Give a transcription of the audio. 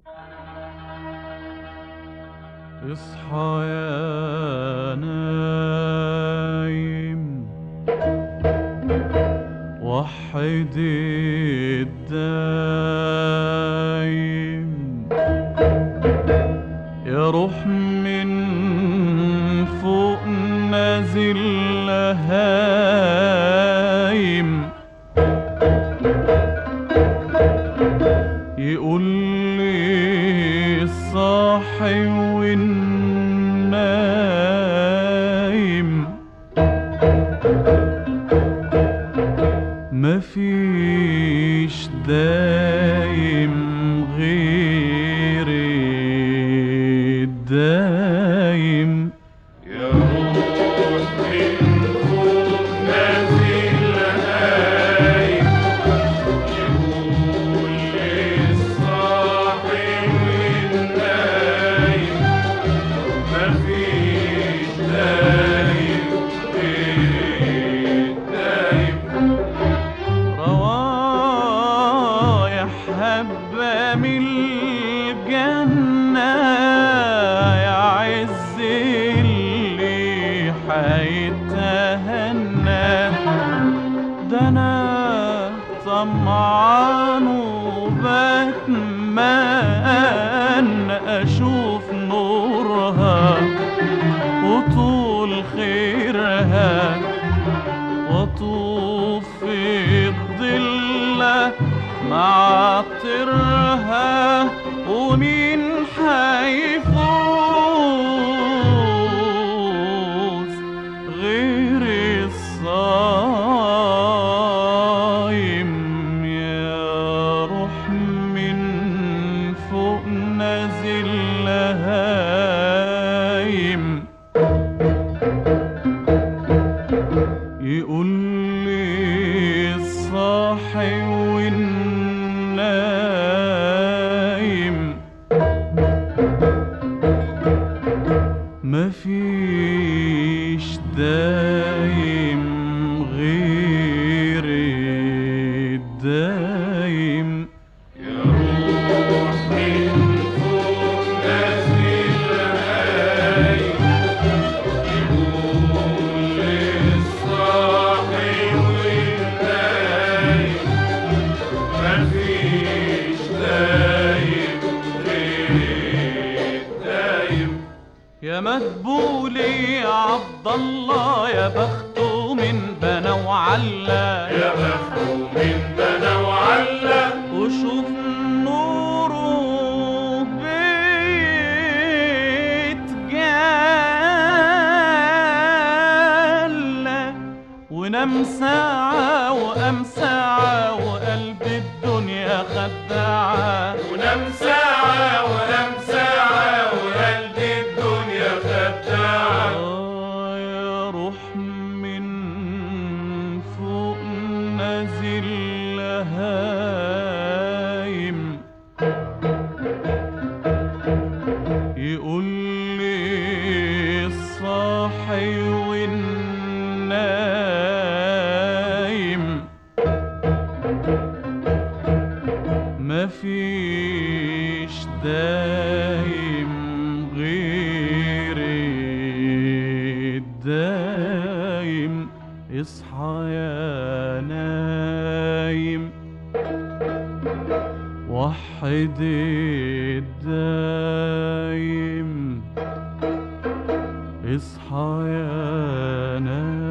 اصحى يا نايم وحد الدايم يا روح من فوق نازل هايم يقول لي الصاحي والنايم مفيش دايم غير الدايم يا روح من فوق نازل هايم يقول للصاحي والنايم مفيش دايم غير الدايم روايح هبة من الجنة يا عز اللي حيتهنى ده أنا طمعان وبتمنى أشوف نورها وطول خيرها واطوف في الظلة مع طرها ومين حيفوز غير الصايم يا روح من فوق نازل هايم يقول لي الصاحي والنايم مفيش دايم غير الدايم يا روح من فوق نازل هايم يقول للصاحي والنايم مفيش دايم غير الدايم يا مدبولي يا عبد الله يا بخته من بنا وعلا يا بخته من بنا وعلا وشوف نوره بيتجلى ونام ساعة وقام ساعة وقلب الدنيا خداعة ونام ساعة ونام ساعة وقلب الدنيا خداعة آه يا روح من فوق نازل هايم يقول لي الصاحي والنايم مفيش دايم غير الدايم اصحى يا نايم وحد الدايم اصحى يا نايم